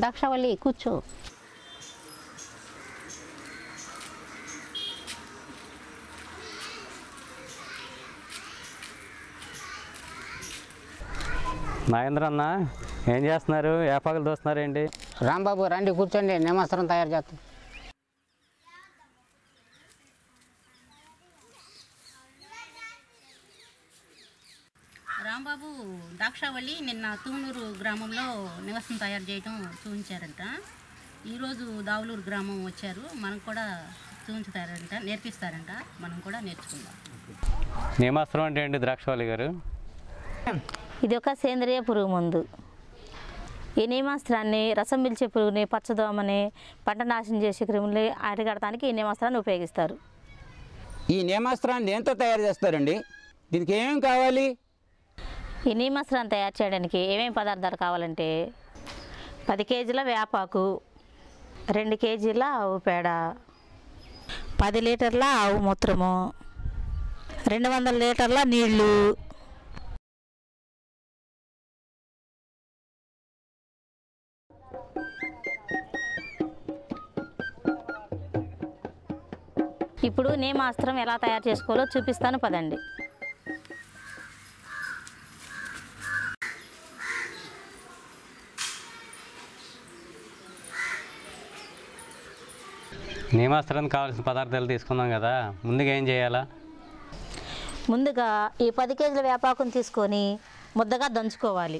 దాక్షావళి కూర్చో నాగేంద్ర అన్న ఏం చేస్తున్నారు ఏపాకులు దోస్తున్నారు ఏంటి రాంబాబు రండి కూర్చోండి నిమస్త్రం తయారు చేస్తాం రాంబాబు దాక్షావళి నిన్న తూనూరు గ్రామంలో నివాసం తయారు చేయటం చూపించారంట ఈరోజు దావులూరు గ్రామం వచ్చారు మనం కూడా చూపించుతారంట నేర్పిస్తారంట మనం కూడా నేర్చుకుందాం నియమాస్త్రం అంటే ఏంటి ద్రాక్షవాళి గారు ఇది ఒక సేంద్రియ పురుగు మందు ఈ నియమాస్త్రాన్ని రసం పిలిచే పురుగుని పచ్చదోమని పంట నాశనం చేసే క్రిములని అరిగడటానికి ఈ నియమాస్త్రాన్ని ఉపయోగిస్తారు ఈ నియమాస్త్రాన్ని దేంతో తయారు చేస్తారండి దీనికి ఏమేం కావాలి ఈ నియమాస్త్రాన్ని తయారు చేయడానికి ఏమేమి పదార్థాలు కావాలంటే పది కేజీల వేపాకు రెండు కేజీల ఆవు పేడ పది లీటర్ల ఆవు మూత్రము రెండు వందల లీటర్ల నీళ్లు ఇప్పుడు నేమాస్త్రం ఎలా తయారు చేసుకోవాలో చూపిస్తాను పదండి నియమాస్త్రానికి కావాల్సిన పదార్థాలు తీసుకున్నాం కదా ముందుగా ఏం చేయాలా ముందుగా ఈ పది కేజీల వేపాకుని తీసుకొని ముద్దగా దంచుకోవాలి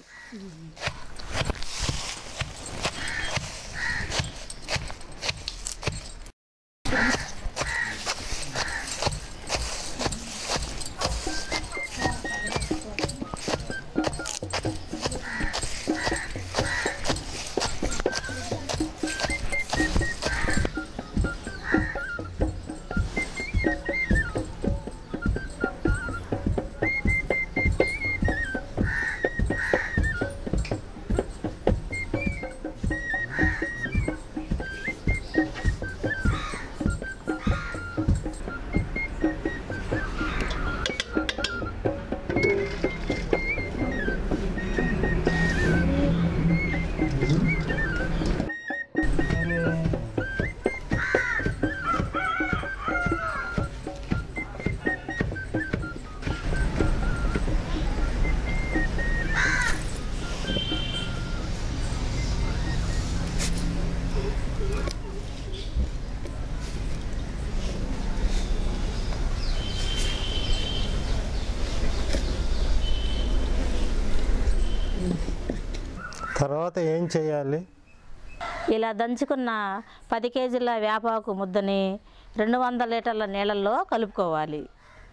తర్వాత ఏం చేయాలి ఇలా దంచుకున్న పది కేజీల వేపాకు ముద్దని రెండు వందల లీటర్ల నీళ్ళల్లో కలుపుకోవాలి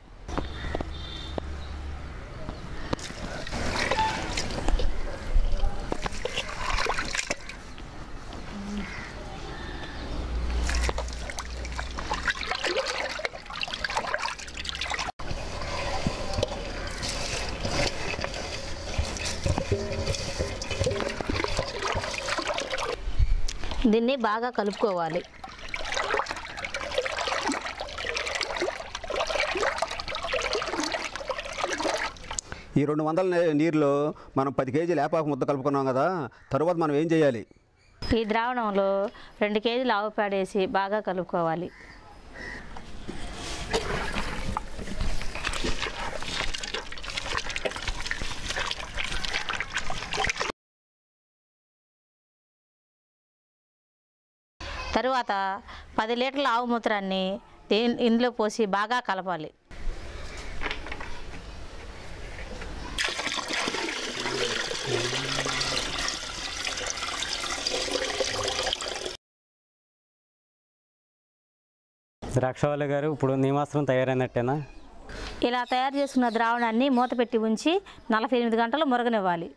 దీన్ని బాగా కలుపుకోవాలి ఈ రెండు వందల నే- నీరులో మనం పది కేజీలు వేపాకు ముద్ద కలుపుకున్నాం కదా తరువాత మనం ఏం చేయాలి ఈ ద్రావణంలో రెండు కేజీలు ఆవు పేడ వేసి బాగా కలుపుకోవాలి తరువాత పది లీటర్ల ఆవు మూత్రాన్ని దీని ఇందులో పోసి బాగా కలపాలి ద్రాక్షవాళి గారు ఇప్పుడు నియమాస్త్రం తయారైనట్టేనా ఇలా తయారు చేసుకున్న ద్రావణాన్ని మూత పెట్టి ఉంచి నలభై ఎనిమిది గంటలు మురగనివ్వాలి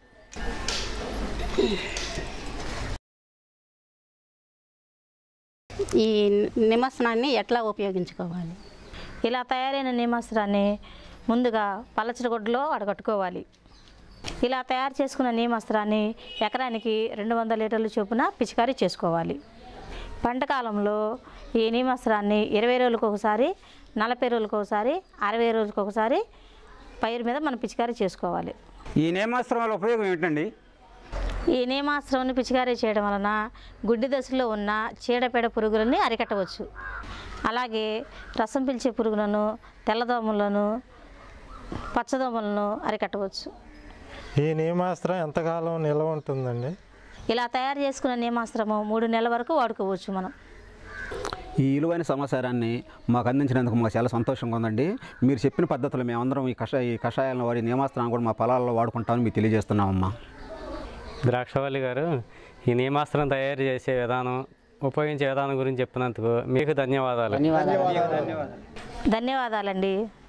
ఈ నిమస్నాన్ని ఎట్లా ఉపయోగించుకోవాలి ఇలా తయారైన నియమాస్త్రాన్ని ముందుగా పలచటి గుడ్డలో అడగట్టుకోవాలి ఇలా తయారు చేసుకున్న నియమాస్త్రాన్ని ఎకరానికి రెండు వందల లీటర్ల చొప్పున పిచికారీ చేసుకోవాలి పంట కాలంలో ఈ నియమాస్త్రాన్ని ఇరవై రోజులకు ఒకసారి నలభై రోజులకు ఒకసారి అరవై రోజులకు ఒకసారి పైరు మీద మనం పిచికారీ చేసుకోవాలి ఈ నియమాస్త్రం వల్ల ఉపయోగం ఏంటండి ఈ నియమాస్త్రంని పిచికారీ చేయడం వలన గుడ్డి దశలో ఉన్న చీడపీడ పురుగులని అరికట్టవచ్చు అలాగే రసం పీల్చే పురుగులను తెల్లదోమలను పచ్చదోమలను అరికట్టవచ్చు ఈ నియమాస్త్రం ఎంతకాలం నిల్వ ఉంటుందండి ఇలా తయారు చేసుకున్న నియమాస్త్రము మూడు నెలల వరకు వాడుకోవచ్చు మనం ఈ విలువైన సమాచారాన్ని మాకు అందించినందుకు మాకు చాలా సంతోషంగా ఉందండి మీరు చెప్పిన పద్ధతులు మేమందరం ఈ కషాయ ఈ కషాయాలను వాడి నియమాస్త్రాన్ని కూడా మా పొలాల్లో వాడుకుంటామని మీకు తెలియజేస్తున్నామమ్మా ద్రాక్షవల్లి గారు ఈ నియమాస్త్రం తయారు చేసే విధానం ఉపయోగించే విధానం గురించి చెప్పినందుకు మీకు ధన్యవాదాలు ధన్యవాదాలు ధన్యవాదాలండి